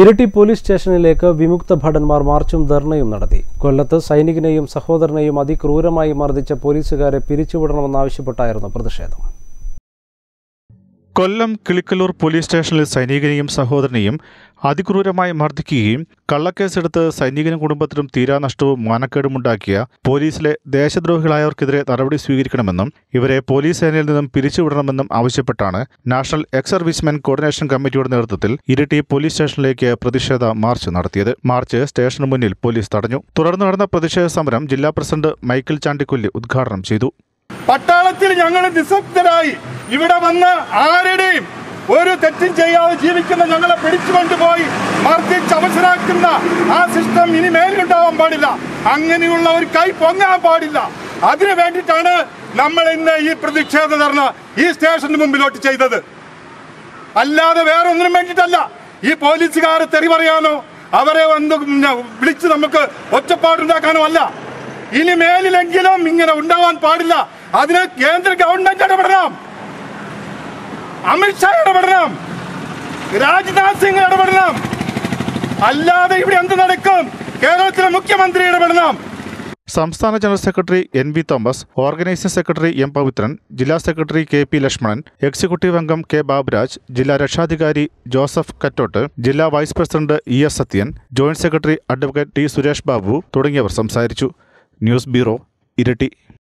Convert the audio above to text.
Iritty police സ്റ്റേഷനിലേക്ക് വിമുക്ത ഭടന്മാർ മാർച്ചും ധർണയും നടത്തി കൊല്ലത്ത് സൈനികനെയും സഹോദരനെയും അതിക്രൂരമായി മർദ്ദിച്ച പോലീസുകാരെ പിരിച്ചുവിടണമെന്നാവശ്യപ്പെട്ടായിരുന്നു പ്രതിഷേധം കൊല്ലം കിളിക്കല്ലൂർ പോലീസ് സ്റ്റേഷനിൽ സൈനികനെയും സഹോദരനെയും അതിക്രൂരമായി മർദ്ദിക്കുകയും കള്ളക്കേസെടുത്ത് സൈനികനും കുടുംബത്തിനും തീരാനഷ്ടവും മാനക്കേടുമുണ്ടാക്കിയ പോലീസിലെ ദേശദ്രോഹികളായവർക്കെതിരെ നടപടി സ്വീകരിക്കണമെന്നും ഇവരെ പോലീസ് സേനയിൽ നിന്നും പിരിച്ചുവിടണമെന്നും ആവശ്യപ്പെട്ടാണ് നാഷണൽ എക്സ് സർവീസ്മെൻ കോർഡിനേഷൻ കമ്മിറ്റിയുടെ നേതൃത്വത്തിൽ ഇരിട്ടി പോലീസ് സ്റ്റേഷനിലേക്ക് പ്രതിഷേധ മാർച്ച് നടത്തിയത് മാർച്ച് സ്റ്റേഷന് മുന്നിൽ പോലീസ് തടഞ്ഞു തുടർന്ന് നടന്ന പ്രതിഷേധ സമരം ജില്ലാ പ്രസിഡന്റ് മൈക്കിൾ ചാണ്ടിക്കൊല്ലി ഉദ്ഘാടനം ചെയ്തു പട്ടാളത്തിൽ ഞങ്ങൾ നിശബ്ദരായി ഇവിടെ വന്ന് ആരുടെയും ഒരു തെറ്റും ചെയ്യാതെ ജീവിക്കുന്ന ഞങ്ങളെ പിടിച്ചുകൊണ്ടുപോയി മർദ്ദിച്ച് അവസരാക്കുന്ന ആ സിസ്റ്റം ഇനി മേലുണ്ടാവാൻ പാടില്ല അങ്ങനെയുള്ള ഒരു കൈ പൊങ്ങാൻ പാടില്ല അതിനു വേണ്ടിയിട്ടാണ് നമ്മൾ ഇന്ന് ഈ പ്രതിഷേധ ധർണ ഈ സ്റ്റേഷന് മുമ്പിലോട്ട് ചെയ്തത് അല്ലാതെ വേറെ ഒന്നിനും വേണ്ടിയിട്ടല്ല ഈ പോലീസുകാരെ തെറി പറയാനോ അവരെ വന്ന് വിളിച്ച് നമുക്ക് ഒറ്റപ്പാടുണ്ടാക്കാനോ അല്ല ഇനി മേലിലെങ്കിലും ഇങ്ങനെ ഉണ്ടാവാൻ പാടില്ല അതിന് കേന്ദ്ര ഗവൺമെന്റ് ഇടപെടണം അമിത്ഷാ ഇടപെടണം രാജ്നാഥ് സിംഗ് ഇടപെടണം അല്ലാതെ ഇവിടെ എന്ത് നടക്കും കേരളത്തിലെ മുഖ്യമന്ത്രി ഇടപെടണം സംസ്ഥാന general secretary N V Thomas organising secretary M Pavithran ജില്ലാ secretary K P Lakshmanan executive അംഗം കെ ബാബുരാജ് ജില്ലാ രക്ഷാധികാരി ജോസഫ് കറ്റോട്ട് ജില്ലാ vice president E S Sathyan joint secretary advocate T Suresh Babu തുടങ്ങിയവർ സംസാരിച്ചു ന്യൂസ് ബ്യൂറോ ഇരട്ടി